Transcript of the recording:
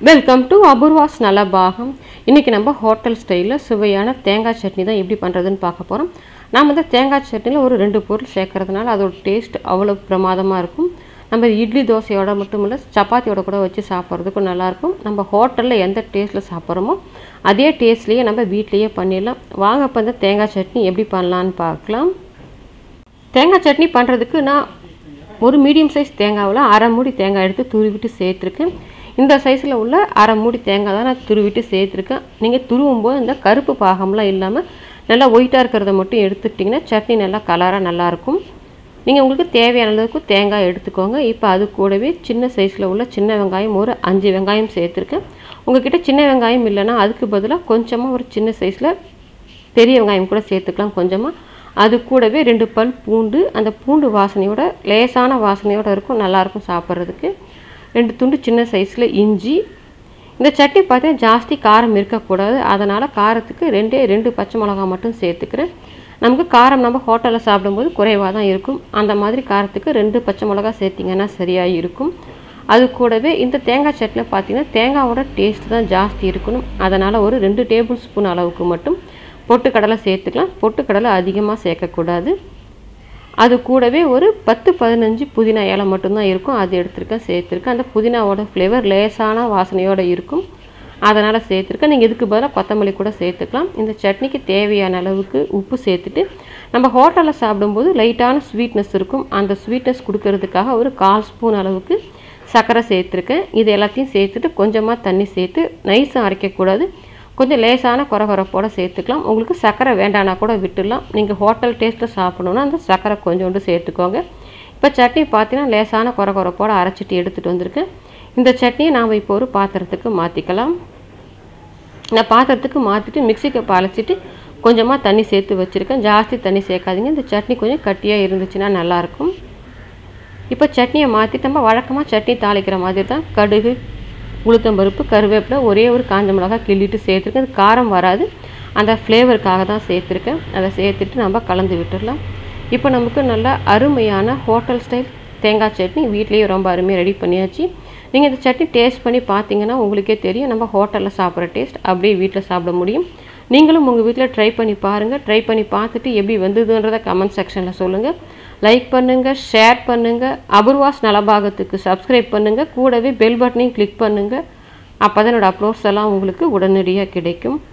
welcome to Apoorva's நலபாகம் இன்றைக்கி நம்ம hotel ஸ்டைலில் சுவையான தேங்காய் சட்னி தான் எப்படி பண்ணுறதுன்னு பார்க்க போகிறோம் நாம் வந்து தேங்காய் சட்னியில் ஒரு ரெண்டு பொருள் சேர்க்கறதுனால அதோட டேஸ்ட் அவ்வளோ பிரமாதமாக இருக்கும் நம்ம இட்லி தோசையோட மட்டும் இல்லை சப்பாத்தியோட கூட வச்சு சாப்பிட்றதுக்கும் நல்லாயிருக்கும் நம்ம ஹோட்டலில் எந்த டேஸ்ட்டில் சாப்பிட்றோமோ அதே டேஸ்ட்லேயே நம்ம வீட்லேயே பண்ணிடலாம் வாங்க இப்போ இந்த தேங்காய் சட்னி எப்படி பண்ணலான்னு பார்க்கலாம் தேங்காய் சட்னி பண்ணுறதுக்கு நான் ஒரு மீடியம் சைஸ் தேங்காவில் அரை மூடி தேங்காய் எடுத்து துருவிட்டு சேர்த்துருக்கேன் இந்த சைஸில் உள்ள அரை மூடி தேங்காய் தான் நான் துருவிட்டு சேர்த்துருக்கேன் நீங்கள் துருவும் போது இந்த கருப்பு பாகம்லாம் இல்லாமல் நல்லா ஒயிட்டாக இருக்கிறத மட்டும் எடுத்துக்கிட்டிங்கன்னா சட்னி நல்லா கலராக நல்லாயிருக்கும் நீங்கள் உங்களுக்கு தேவையான அளவுக்கு தேங்காய் எடுத்துக்கோங்க இப்போ அது கூடவே சின்ன சைஸில் உள்ள சின்ன வெங்காயம் ஒரு அஞ்சு வெங்காயம் சேர்த்துருக்கேன் உங்ககிட்ட சின்ன வெங்காயம் இல்லைன்னா அதுக்கு பதிலாக கொஞ்சமாக ஒரு சின்ன சைஸில் பெரிய வெங்காயம் கூட சேர்த்துக்கலாம் கொஞ்சமாக அது கூடவே ரெண்டு பல் பூண்டு அந்த பூண்டு வாசனையோட லேசான வாசனையோட இருக்கும் நல்லாயிருக்கும் சாப்பிட்றதுக்கு ரெண்டு துண்டு சின்ன சைஸில் இஞ்சி இந்த சட்னி பார்த்தீங்கன்னா ஜாஸ்தி காரம் இருக்கக்கூடாது அதனால் காரத்துக்கு ரெண்டே ரெண்டு பச்சை மிளகா மட்டும் சேர்த்துக்கிறேன் நமக்கு காரம் நம்ம ஹோட்டலில் சாப்பிடும்போது குறைவாக தான் இருக்கும் அந்த மாதிரி காரத்துக்கு ரெண்டு பச்சை மிளகா சேர்த்திங்கன்னா சரியாக இருக்கும் அது கூடவே இந்த தேங்காய் சட்னியில் பார்த்தீங்கன்னா தேங்காவோட டேஸ்ட் தான் ஜாஸ்தி இருக்கணும் அதனால் ஒரு ரெண்டு டேபிள் ஸ்பூன் அளவுக்கு மட்டும் பொட்டுக்கடலை சேர்த்துக்கலாம் பொட்டுக்கடலை அதிகமாக சேர்க்கக்கூடாது அது கூடவே ஒரு பத்து பதினஞ்சு புதினா இலை மட்டும்தான் இருக்கும் அது எடுத்துருக்கேன் சேர்த்துருக்கேன் அந்த புதினாவோட ஃப்ளேவர் லேசான வாசனையோடு இருக்கும் அதனால் சேர்த்துருக்கேன் நீங்கள் இதுக்கு பதிலாக கொத்தமல்லி கூட சேர்த்துக்கலாம் இந்த சட்னிக்கு தேவையான அளவுக்கு உப்பு சேர்த்துட்டு நம்ம ஹோட்டலில் சாப்பிடும்போது லைட்டான ஸ்வீட்னஸ் இருக்கும் அந்த ஸ்வீட்னஸ் கொடுக்கறதுக்காக ஒரு கால் ஸ்பூன் அளவுக்கு சர்க்கரை சேர்த்துருக்கேன் இது எல்லாத்தையும் சேர்த்துட்டு கொஞ்சமாக தண்ணி சேர்த்து நைஸும் அரைக்கக்கூடாது கொஞ்சம் லேசான குறகுறப்போட சேர்த்துக்கலாம் உங்களுக்கு சர்க்கரை வேண்டானா கூட விட்டுடலாம் நீங்கள் ஹோட்டல் டேஸ்ட்டில் சாப்பிடணுன்னா அந்த சர்க்கரை கொஞ்சோண்டு சேர்த்துக்கோங்க இப்போ சட்னி பார்த்தீங்கன்னா லேசான குறகுறப்போட அரைச்சிட்டு எடுத்துகிட்டு வந்திருக்கேன் இந்த சட்னியை நாம் இப்போ ஒரு பாத்திரத்துக்கு மாற்றிக்கலாம் நான் பாத்திரத்துக்கு மாற்றிட்டு மிக்சிக்கு பாலச்சிட்டு கொஞ்சமாக தண்ணி சேர்த்து வச்சுருக்கேன் ஜாஸ்தி தண்ணி சேர்க்காதீங்க இந்த சட்னி கொஞ்சம் கட்டியாக இருந்துச்சுன்னா நல்லாயிருக்கும் இப்போ சட்னியை மாற்றிட்டு நம்ம வழக்கமாக சட்னி தாளிக்கிற மாதிரி தான் கடுகு உளுத்தம்பருப்பு கருவேப்பிலை ஒரே ஒரு காஞ்ச மிளகா கிள்ளிட்டு சேர்த்துருக்கேன் அது காரம் வராது அந்த ஃப்ளேவருக்காக தான் சேர்த்துருக்கேன் அதை சேர்த்துட்டு நம்ம கலந்து விட்டுடலாம் இப்போ நமக்கு நல்ல அருமையான ஹோட்டல் ஸ்டைல் தேங்காய் சட்னி வீட்லேயே ரொம்ப அருமையாக ரெடி பண்ணியாச்சு நீங்கள் இந்த சட்னி டேஸ்ட் பண்ணி பார்த்தீங்கன்னா உங்களுக்கே தெரியும் நம்ம ஹோட்டலில் சாப்பிட்ற டேஸ்ட் அப்படியே வீட்டில் சாப்பிட முடியும் நீங்களும் உங்கள் வீட்டில் ட்ரை பண்ணி பாருங்கள் ட்ரை பண்ணி பார்த்துட்டு எப்படி வந்ததுன்றதை கமெண்ட் செக்ஷனில் சொல்லுங்கள் லைக் பண்ணுங்கள் ஷேர் பண்ணுங்கள் அபூர்வாஸ் நலபாகத்துக்கு சப்ஸ்கிரைப் பண்ணுங்கள் கூடவே பெல் பட்டனையும் கிளிக் பண்ணுங்கள் அப்போ தான் என்னோடய அப்லோட்ஸ் எல்லாம் உங்களுக்கு உடனடியாக கிடைக்கும்